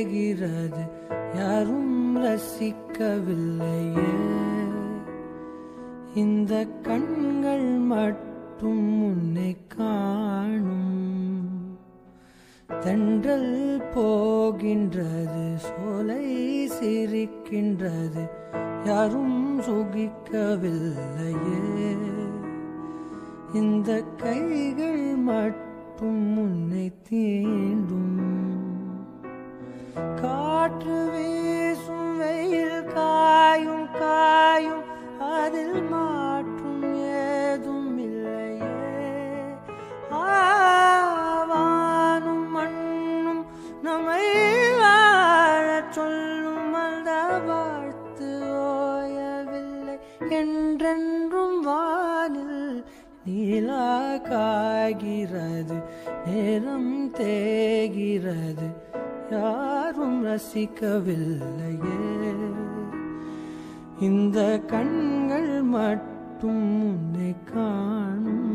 தேகிறது யாரும் ரசிக்கவில்லையே இந்த கண்கள் மட்டும் உன்னை காணும் தென்றல் போகின்றது சோலை சிரிக்கின்றது யாரும் சுகிக்கவில்லையே இந்த கைகள் மட்டும் உன்னை தீண்டும் காற்று வீசும் வெயில் காயும் காயும் அதில் மாற்றும் ஏதும் இல்லையே ஆவானும் மண்ணும் நம்மை வாழச் சொல்லும் அந்த வாழ்த்து ஓயவில்லை என்றென்றும் வானில் நீலா காய்கிறது நேரம் தேகிறது யாரும் ரசிக்கவில்லையே இந்த கண்கள் மட்டும் உன்னை காணும்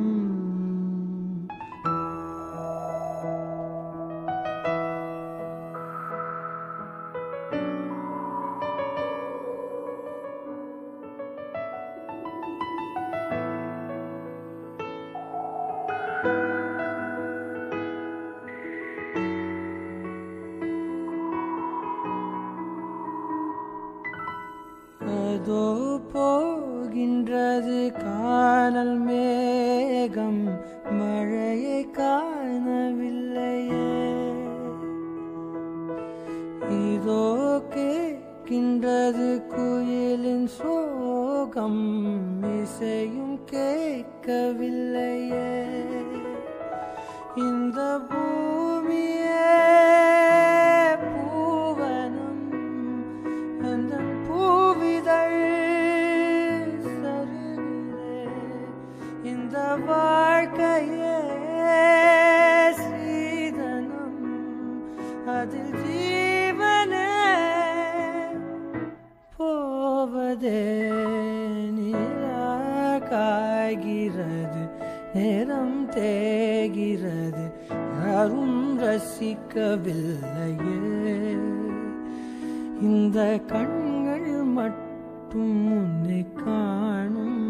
அதோ போகின்றது காணல் மேகம் மழையை காணவில்லையே இதோ கேட்கின்றது குயிலின் சோகம் இசையும் கேட்கவில்லையே இந்த பூமியே பூவனம் அந்த பூவிதழ் சருகிறே இந்த வாழ்க்கையே சீதனம் அதில் ஜீவனே போவதே நிலா காய்கிறது நேரம் தேகிறது யாரும் ரசிக்கவில்லையே இந்த கண்கள் மட்டும் உன்னை காணும்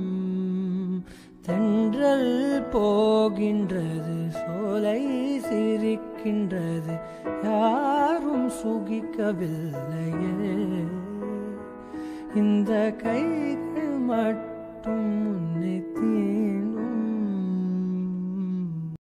தென்றல் போகின்றது சோலை சிரிக்கின்றது யாரும் சுகிக்கவில்லையே இந்த கைகள் மட்டும் உன்னை தீ